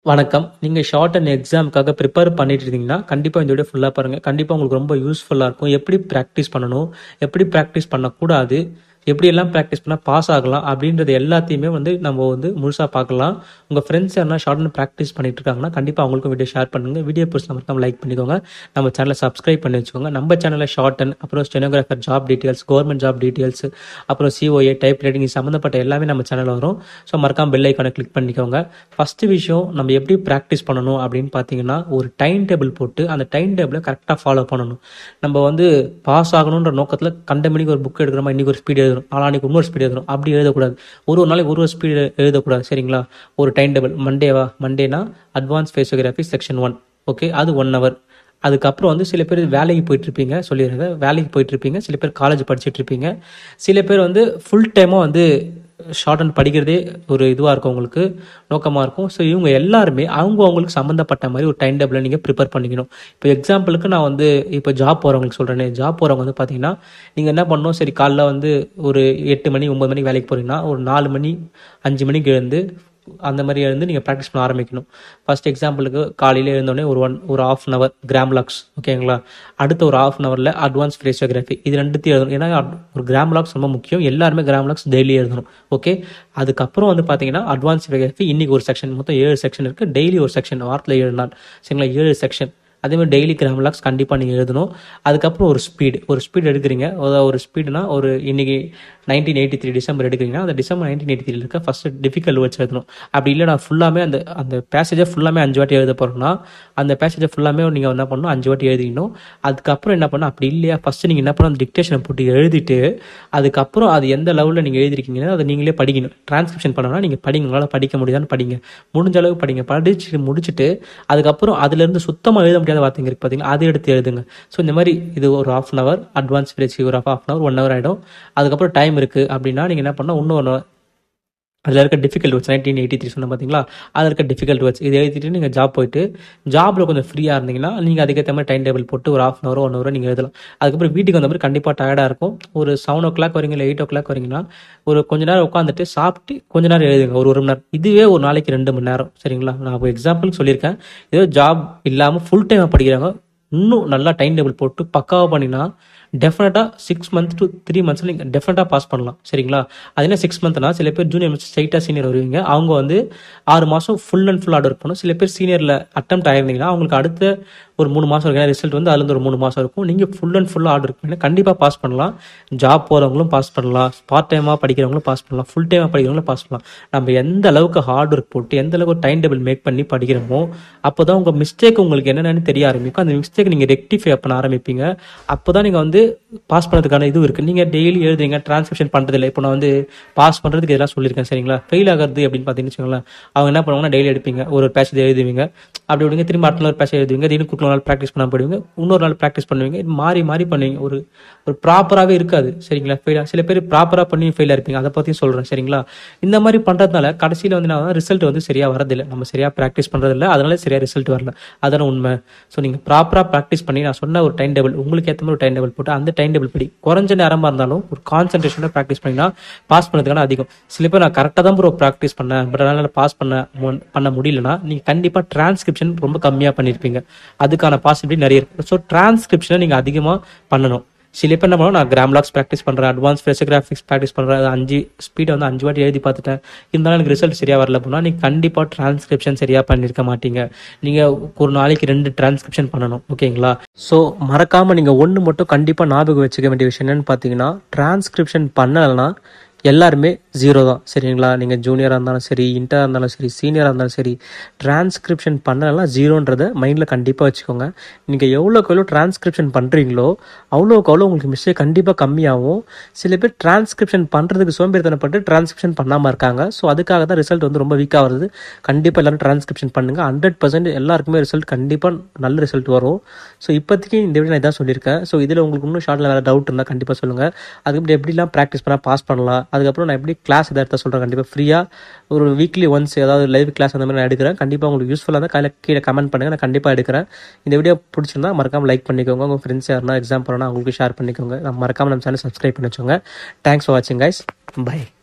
வணக்கம். நீங்க short and எக்ஸாம்க்காக prepare பண்ணிட்டு இருந்தீங்கன்னா, கண்டிப்பா இந்த வீடியோ ஃபுல்லா பாருங்க. கண்டிப்பா உங்களுக்கு ரொம்ப யூஸ்ஃபுல்லா இருக்கும். எப்படி பிராக்டிஸ் பண்ணணும்? எப்படி பிராக்டிஸ் பண்ணக்கூடாது? எப்படியெல்லாம் பிராக்டிஸ் பண்ணா பாஸ் ஆகலாம்? அப்படின்றது எல்லாத்தையுமே வந்து நம்ம வந்து முழுசா பார்க்கலாம். உங்க ஃப்ரெண்ட்ஸ் யாருனா ஷார்ட் அண்ட் பிராக்டிஸ் பண்ணிட்டு இருக்காங்கன்னா, கண்டிப்பா அவங்களுக்கும் வீடியோ ஷேர் பண்ணுங்க. வீடியோ பிடிச்சா மறக்காம லைக் பண்ணிக்கோங்க. நம்ம சேனலை சப்ஸ்கிரைப் பண்ணி வச்சுக்கோங்க. நம்ம சேனல்ல ஷார்ட் அண்ட் அப்புறம் stenographer job details, government job details, அப்புறம் சிஓஏ, டைப் ரைட்டிங் இது சம்மந்தப்பட்ட எல்லாமே நம்ம சேனல்ல வரும். ஸோ மறக்காம பெல் ஐக்கானை கிளிக் பண்ணிக்கோங்க. ஃபர்ஸ்ட் விஷயம் நம்ம எப்படி பிராக்டிஸ் பண்ணணும் அப்படின்னு பார்த்தீங்கன்னா, ஒரு டைம் டேபிள் போட்டு அந்த டைம் டேபிளை கரெக்டாக ஃபாலோ பண்ணணும். நம்ம வந்து பாஸ் ஆகணுன்ற நோக்கத்தில் கண்ட மணிக்கு ஒரு புக் எடுக்கிறோமா, இன்னைக்கு ஒரு ஸ்பீடு எழுதுறோம், நாளான்னைக்கு இன்னொரு ஸ்பீடு எழுதுறோம். அப்படி எழுதக்கூடாது. ஒரு ஒரு நாளைக்கு ஒரு ஒரு ஸ்பீடு எழுதக்கூடாது. சரிங்களா? ஒரு டைம் டேபிள் மண்டேவா மண்டேனா அட்வான்ஸ் ஃபேஸோகிராஃபி செக்ஷன் ஒன் ஓகே அது ஒன் ஹவர் அதுக்கப்புறம் வந்து சில பேர் வேலைக்கு போயிட்டு இருப்பீங்க சொல்லிடுங்க வேலைக்கு போயிட்டு இருப்பீங்க சில பேர் காலேஜ் படிச்சுட்டு இருப்பீங்க சில பேர் வந்து ஃபுல் டைமாக வந்து ஷார்ட் அண்ட் படிக்கிறதே ஒரு இதுவாக இருக்கும் உங்களுக்கு நோக்கமாக இருக்கும் ஸோ இவங்க எல்லாருமே அவங்க அவங்களுக்கு சம்மந்தப்பட்ட மாதிரி ஒரு டைம் டேபிளை நீங்கள் ப்ரிப்பேர் பண்ணிக்கணும் இப்போ எக்ஸாம்பிளுக்கு நான் வந்து இப்போ ஜாப் போகிறவங்களுக்கு சொல்கிறேனே ஜாப் போகிறவங்க வந்து பார்த்தீங்கன்னா நீங்கள் என்ன பண்ணணும் சரி காலைல வந்து ஒரு எட்டு மணி ஒம்பது மணிக்கு வேலைக்கு போகிறீங்கன்னா ஒரு நாலு மணி அஞ்சு மணிக்கு எழுந்து அந்த மாதிரி எழுந்து நீங்கள் ப்ராக்டிஸ் பண்ண ஆரம்பிக்கணும் ஃபர்ஸ்ட் எக்ஸாம்பிளுக்கு காலையில் எழுந்தோடனே ஒரு ஒன் ஒரு half an hour grammalogues ஓகேங்களா அடுத்த ஒரு ஆஃப் அன் ஹவரில் அட்வான்ஸ் ஃபிரேஷியோகிராஃபி இது ரெண்டுத்தையும் எழுதணும் ஏன்னா ஒரு கிராம் லாக்ஸ் ரொம்ப முக்கியம் எல்லாருமே கிராம் லாக்ஸ் டெய்லி எழுதணும் ஓகே அதுக்கப்புறம் வந்து பார்த்தீங்கன்னா அட்வான்ஸ் ஃபிரேஷியோகிராஃபி இன்னைக்கு ஒரு செக்ஷன் மொத்தம் ஏழு செக்ஷன் இருக்குது டெய்லி ஒரு செக்ஷன் வாரத்தில் ஏழு நாள் சரிங்களா ஏழு செக்ஷன் அதே மாதிரி டெய்லி கிராம் லாக்ஸ் கண்டிப்பாக நீங்கள் எழுதணும் அதுக்கப்புறம் ஒரு ஸ்பீடு ஒரு ஸ்பீடு எடுக்கிறீங்க அதாவது ஒரு ஸ்பீடுனா ஒரு இன்னைக்கு நைன்டீன் எயிட்டி த்ரீ டிசம்பர் எடுக்கிறீங்கன்னா அந்த டிசம்பர் நைன்டீன் எயிட்டி த்ரீல இருக்க ஃபர்ஸ்ட் டிஃபிகல்ட் வேர்ட்ஸ் எழுதணும் அப்படி இல்லை நான் ஃபுல்லாமே அந்த அந்த பேசேஜை ஃபுல்லாமே அஞ்சு வாட்டி எழுத போகிறோம்னா அந்த பேசேஜை ஃபுல்லாமே நீங்கள் என்ன பண்ணணும் அஞ்சு வாட்டி எழுதிக்கணும் அதுக்கப்புறம் என்ன பண்ணணும் அப்படி இல்லையா ஃபர்ஸ்ட் நீங்கள் என்ன பண்ணணும் அந்த டிக்டேஷனை போட்டு எழுதிட்டு அதுக்கப்புறம் அது எந்த லெவலில் நீங்கள் எழுதிருக்கீங்கன்னா அதை நீங்களே படிக்கணும் டிரான்ஸ்கிரிப்ஷன் பண்ணணும்னா நீங்கள் படிங்க உங்களால் படிக்க முடியுதான்னு படிங்க முடிஞ்ச அளவுக்கு படிங்க படிச்சு முடிச்சுட்டு அதுக்கப்புறம் அதுலேருந்து சுத்தமாக எழுத முடியாத வார்த்தைங்க இருக்குது பார்த்தீங்களா அதை எடுத்து எழுதுங்க ஸோ இந்த மாதிரி இது ஒரு ஆஃப் அன் ஹவர் அட்வான்ஸ் பேச்சு ஒரு half an hour one hour ஆகிடும் அதுக்கப்புறம் டைம் இருக்குது அப்படின்னா நீங்கள் என்ன பண்ணால் இன்னும் ஒன்று அதில் இருக்க difficult words nineteen eighty three சொன்ன பார்த்தீங்களா அதில் இருக்க டிஃபிகல்ட் வேர்ட்ஸ் இதை எழுதிட்டு நீங்கள் ஜாப் போயிட்டு ஜாபில் கொஞ்சம் ஃப்ரீயாக இருந்தீங்கன்னா நீங்கள் அதுக்கேற்ற மாதிரி டைம் டேபிள் போட்டு ஒரு half an hour one hour நீங்கள் எழுதலாம் அதுக்கப்புறம் வீட்டுக்கு வந்த மாதிரி கண்டிப்பாக டயர்டாக இருக்கும் ஒரு செவன் ஓ கிளாக் வரீங்க இல்லை எயிட் ஓ கிளாக் வரீங்கன்னா ஒரு கொஞ்ச நேரம் உட்காந்துட்டு சாப்பிட்டு கொஞ்ச நேரம் எழுதுங்க ஒரு ஒரு மணி நேரம் இதுவே ஒரு நாளைக்கு ரெண்டு மணி நேரம் சரிங்களா நான் இப்போ எக்ஸாம்பிள் சொல்லியிருக்கேன் ஏதோ ஜாப் இல்லாமல் ஃபுல் டைமாக படிக்கிறாங்க இன்னும் நல்லா டைம் டேபிள் போட்டு பக்காவாக பண்ணினா டெஃபினட்டாக சிக்ஸ் மந்த் டு த்ரீ மந்த்ஸில் நீங்கள் டெஃபினட்டாக பாஸ் பண்ணலாம் சரிங்களா அது என்ன சிக்ஸ் மந்த்னா சில பேர் ஜூனியர் ஸ்ட்ரைட்டாக சீனியர் வருவீங்க அவங்க வந்து ஆறு மாதம் full and full order work பண்ணும் சில பேர் சீனியரில் அட்டம் ஆயிருந்தீங்கன்னா அவங்களுக்கு அடுத்த ஒரு மூணு மாதம் இருக்கும் ரிசல்ட் வந்து அதுலேருந்து ஒரு மூணு மாதம் இருக்கும் நீங்கள் ஃபுல் அண்ட் ஃபுல்லாக ஆர்டர் பண்ணி கண்டிப்பாக பாஸ் பண்ணலாம் ஜாப் போகிறவங்களும் பாஸ் பண்ணலாம் பார்ட் டைமாக படிக்கிறவங்களும் பாஸ் பண்ணலாம் ஃபுல் டைமாக படிக்கிறவங்களும் பாஸ் பண்ணலாம் நம்ம எந்த அளவுக்கு ஹார்ட் ஒர்க் போட்டு எந்த அளவுக்கு டைம் டேபிள் மேக் பண்ணி படிக்கிறோமோ அப்போ தான் உங்கள் மிஸ்டேக் உங்களுக்கு என்னென்னு தெரிய ஆரம்பிக்கும் அந்த மிஸ்டேக் நீங்கள் ரெக்டிஃபை பண்ண ஆரம்பிப்பீங்க அப்போ தான் நீங்கள் வந்து பாஸ் பண்ணுறதுக்கான இது இருக்குது நீங்கள் டெய்லி எழுதுறீங்க டிரான்ஸ்கிரிப்ஷன் பண்ணுறதில்ல இப்போ நான் வந்து பாஸ் பண்ணுறதுக்கு இதெல்லாம் சொல்லியிருக்கேன் சரிங்களா ஃபெயில் ஆகிறது அப்படின்னு பார்த்தீங்கன்னு வச்சுக்கோங்களேன் அவங்க என்ன பண்ணுவாங்கன்னா டெய்லி எடுப்பீங்க ஒரு பேசேஜ் எழுதுவீங்க அப்படி விடுங்க திரும்ப அடுத்த நாள் பேசேஜ் எழுதுவீங்க தினம் குட்டில் நாள் ப்ராக்டிஸ் பண்ண போடுவீங்க இன்னொரு நாள் ப்ராக்டிஸ் பண்ணுவீங்க மாறி மாறி பண்ணுவீங்க ஒரு ஒரு ப்ராப்பராகவே இருக்காது சரிங்களா ஃபெயிலாக சில பேர் ப்ராப்பராக பண்ணி ஃபெயிலாக இருப்பீங்க அதை பற்றியும் சொல்கிறேன் சரிங்களா இந்த மாதிரி பண்ணுறதுனால கடைசியில் வந்து நான் ரிசல்ட் வந்து சரியாக வரதில்லை நம்ம சரியாக ப்ராக்டிஸ் பண்ணுறதில்ல அதனால சரியாக ரிசல்ட் வரல அதான உண்மை ஸோ நீங்கள் ப்ராப்பராக ப்ராக்டிஸ் பண்ணி நான் சொன்ன ஒரு டைம் டேபிள் உங்களுக்கு ஏற்ற மாதிரி ஒரு டைம் டேபிள் போட்டு அந்த டைம் டேபிள் படி குறைஞ்ச நேரமாக இருந்தாலும் ஒரு கான்சன்ட்ரேஷனாக ப்ராக்டிஸ் பண்ணிங்கன்னா பாஸ் பண்ணுறதுக்கான அதிகம் சில பேர் நான் கரெக்டாக தான் ப்ரோ ப்ராக்டிஸ் பண்ணேன் பட் அதனால் பாஸ் பண்ண மு- பண்ண முடியலன்னா நீங்கள் கண்டிப்பாக டிரான்ஸ்கிரிப்ஷன் ரொம்ப கம்மியாக பண்ணியிருப்பீங்க அதுக்கான பாசிபிலிட்டி நிறைய இருக்கு ஸோ டிரான்ஸ்கிரிப்ஷனை நீங்கள் அதிகமாக பண்ணணும் சில பேர் என்ன பண்ணுவோம் நான் கிராம் லாக்ஸ் ப்ராக்டிஸ் பண்ணுறேன் அட்வான்ஸ் ஃபெசோகிராஃபிக்ஸ் ப்ராக்டிஸ் பண்ணுறேன் அது அஞ்சு ஸ்பீடை வந்து அஞ்சு வாட்டி எழுதி பார்த்துட்டேன் இருந்தாலும் எனக்கு ரிசல்ட் சரியாக வரல அப்படின்னா நீங்கள் கண்டிப்பாக டிரான்ஸ்கிரிப்ஷன் சரியாக பண்ணியிருக்க மாட்டீங்க நீங்கள் ஒரு நாளைக்கு ரெண்டு டிரான்ஸ்கிரிப்ஷன் பண்ணணும் ஓகேங்களா ஸோ மறக்காமல் நீங்கள் ஒன்று மட்டும் கண்டிப்பாக ஞாபகம் வச்சுக்க வேண்டிய விஷயம் என்னன்னு பார்த்தீங்கன்னா டிரான்ஸ்கிரிப்ஷன் பண்ணலைன்னா எல்லாருமே ஜீரோ தான் சரிங்களா நீங்கள் ஜூனியராக இருந்தாலும் சரி இன்டராக இருந்தாலும் சரி சீனியராக இருந்தாலும் சரி டிரான்ஸ்கிரிப்ஷன் பண்ணலாம் ஜீரோன்றதை மைண்டில் கண்டிப்பாக வச்சுக்கோங்க நீங்கள் எவ்வளோக்கு எவ்வளோ டிரான்ஸ்கிரிப்ஷன் பண்ணுறீங்களோ அவ்வளோக்கு அவ்வளோ உங்களுக்கு மிஸ்டேக் கண்டிப்பாக கம்மியாகும் சில பேர் டிரான்ஸ்கிரிப்ஷன் பண்ணுறதுக்கு சோம்பேறித்தனப்பட்டு டிரான்ஸ்கிரிப்ஷன் பண்ணாமல் இருக்காங்க ஸோ அதுக்காக தான் ரிசல்ட் வந்து ரொம்ப வீக்காக வருது கண்டிப்பாக எல்லாரும் டிரான்ஸ்கிரிப்ஷன் பண்ணுங்கள் ஹண்ட்ரட் பர்சன்ட் எல்லாருக்குமே ரிசல்ட் கண்டிப்பாக நல்ல ரிசல்ட் வரும் ஸோ இப்போதைக்கு இந்த வீடியோ நான் இதான் சொல்லியிருக்கேன் ஸோ இதில் உங்களுக்கு இன்னும் ஷார்ட்டில் வேறு டவுட் இருந்தால் கண்டிப்பாக சொல்லுங்கள் அதுக்கப்புறம் எப்படிலாம் ப்ராக்டிஸ் பண்ணால் பாஸ் பண்ணலாம் அதுக்கப்புறம் நான் எப்படி கிளாஸ் எதாவது எடுத்த சொல்கிறேன் கண்டிப்பாக ஃப்ரீயாக ஒரு வீக்லி ஒன்ஸ் ஏதாவது லைவ் கிளாஸ் அந்த மாதிரி நான் எடுக்கிறேன் கண்டிப்பாக உங்களுக்கு யூஸ்ஃபுல்லாக இருந்தால் கையில் கீழே கமெண்ட் பண்ணுங்கள் நான் கண்டிப்பாக எடுக்கிறேன் இந்த வீடியோ பிடிச்சிருந்தா மறக்காம லைக் பண்ணிக்கோங்க உங்கள் ஃப்ரெண்ட்ஸ் யாருன்னா எக்ஸாம் பண்ணா அவங்களுக்கு ஷேர் பண்ணிக்கோங்க நான் மறக்காம நம்ம சேனல் சப்ஸ்கிரைப் பண்ணி வச்சுக்கோங்க தேங்க்ஸ் ஃபார் வாட்சிங் கைஸ் பை